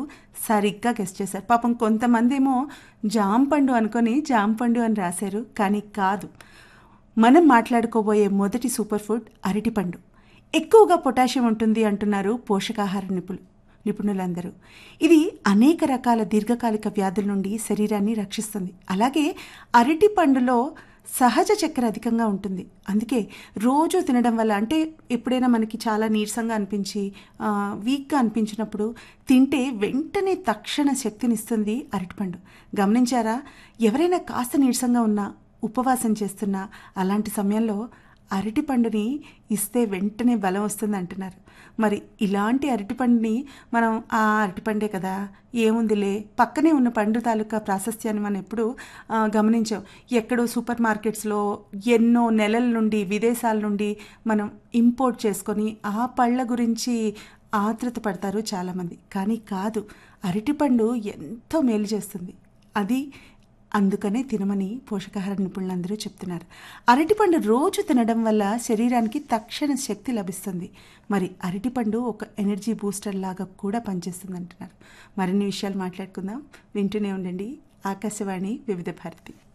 సరిగ్గా గెస్ట్ చేశారు పాపం కొంతమంది ఏమో జాంపండు అనుకొని జాంపండు అని రాశారు కానీ కాదు మనం మాట్లాడుకోబోయే మొదటి సూపర్ ఫుడ్ అరటిపండు ఎక్కువగా పొటాషియం ఉంటుంది అంటున్నారు పోషకాహార నిపుణులు నిపుణులందరూ ఇది అనేక రకాల దీర్ఘకాలిక వ్యాధుల నుండి శరీరాన్ని రక్షిస్తుంది అలాగే అరటి పండులో సహజ చక్కెర అధికంగా ఉంటుంది అందుకే రోజు తినడం వల్ల అంటే ఎప్పుడైనా మనకి చాలా నీరసంగా అనిపించి ఆ, వీక్గా అనిపించినప్పుడు తింటే వెంటనే తక్షణ శక్తినిస్తుంది అరటిపండు గమనించారా ఎవరైనా కాస్త నీరసంగా ఉన్నా ఉపవాసం చేస్తున్నా అలాంటి సమయంలో అరటిపండుని ఇస్తే వెంటనే బలం వస్తుంది అంటున్నారు మరి ఇలాంటి అరటిపండుని మనం ఆ అరటిపండే కదా ఏముందిలే పక్కనే ఉన్న పండు తాలూకా ప్రాశస్త్యాన్ని మనం ఎప్పుడు ఆ, గమనించాం ఎక్కడో సూపర్ మార్కెట్స్లో ఎన్నో నెలల నుండి విదేశాల నుండి మనం ఇంపోర్ట్ చేసుకొని ఆ పళ్ళ గురించి ఆతృత పడతారు చాలామంది కానీ కాదు అరటిపండు ఎంతో మేలు చేస్తుంది అది అందుకనే తినమని పోషకాహార నిపుణులందరూ చెప్తున్నారు అరటిపండు రోజు తినడం వల్ల శరీరానికి తక్షణ శక్తి లభిస్తుంది మరి అరటిపండు ఒక ఎనర్జీ బూస్టర్ లాగా కూడా పనిచేస్తుంది అంటున్నారు మరిన్ని విషయాలు మాట్లాడుకుందాం వింటూనే ఉండండి ఆకాశవాణి వివిధ భారతి